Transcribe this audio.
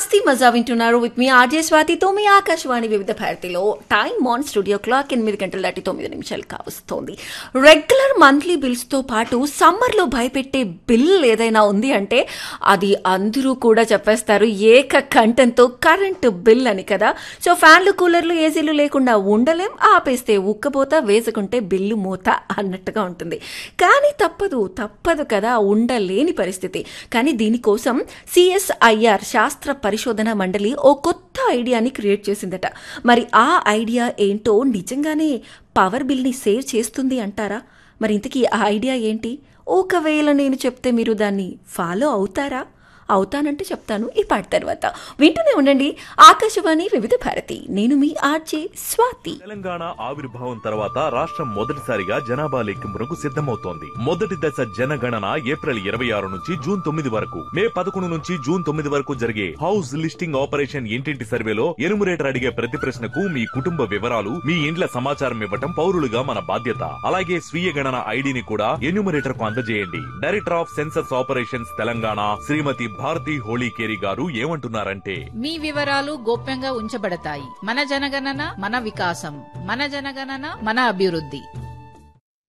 మస్తీ మజా వింటున్నారు విత్ మీ ఆర్జే స్వాతితో మీ ఆకాశవాణి వివిధ భారతిలో టైమ్ ఆన్ స్టూడియో క్లాక్ ఎనిమిది గంటల దాటి తొమ్మిది నిమిషాలు కావస్తోంది రెగ్యులర్ మంత్లీ బిల్స్ తో పాటు సమ్మర్ లో భయపెట్టే బిల్ ఏదైనా ఉంది అంటే అది అందరూ కూడా చెప్పేస్తారు ఏక కంఠంతో కరెంట్ బిల్ అని కదా సో ఫ్యాన్లు కూలర్లు ఏసీలు లేకుండా ఉండలేం ఆపేస్తే ఉక్కపోత వేసుకుంటే బిల్లు మూత అన్నట్టుగా ఉంటుంది కానీ తప్పదు తప్పదు కదా ఉండలేని పరిస్థితి కానీ దీనికోసం సిఎస్ఐఆర్ శాస్త్ర పరిశోధన మండలి ఓ కొత్త ఐడియాని క్రియేట్ చేసిందట మరి ఆ ఐడియా ఏంటో నిజంగానే పవర్ బిల్ని సేవ్ చేస్తుంది అంటారా మరి ఇంతకీ ఆ ఐడియా ఏంటి ఒకవేళ నేను చెప్తే మీరు దాన్ని ఫాలో అవుతారా అవుతానంటే చెప్తాను ఈ పాట తర్వాత వింటూనే ఉండండి ఆకాశవాణి వివిధ భారతి నేను మీ ఆర్జే స్వాతి తెలంగాణ ఆవిర్భావం తర్వాత రాష్ట్రం మొదటిసారిగా జనాభా లెక్కింపునకు సిద్ధమవుతోంది మొదటి దశ జనగణన ఏప్రిల్ ఇరవై ఆరు నుంచి జూన్ తొమ్మిది వరకు మే పదకొండు నుంచి జూన్ తొమ్మిది వరకు జరిగే హౌస్ లిస్టింగ్ ఆపరేషన్ ఇంటింటి సర్వేలో ఎనుమరేటర్ అడిగే ప్రతి ప్రశ్నకు మీ కుటుంబ వివరాలు మీ ఇండ్ల సమాచారం ఇవ్వటం పౌరులుగా మన బాధ్యత అలాగే స్వీయ గణన ఐడిని కూడా ఎన్యూమరేటర్ కు అందజేయండి director of census operations Telangana Shrimati Bharati Holikeri గారు ఏమంటున్నారంటే మీ వివరాలు గోప్యంగా ఉంచబడతాయి మన జనగణన మన వికాసం మన జనగణన మన అభివృద్ధి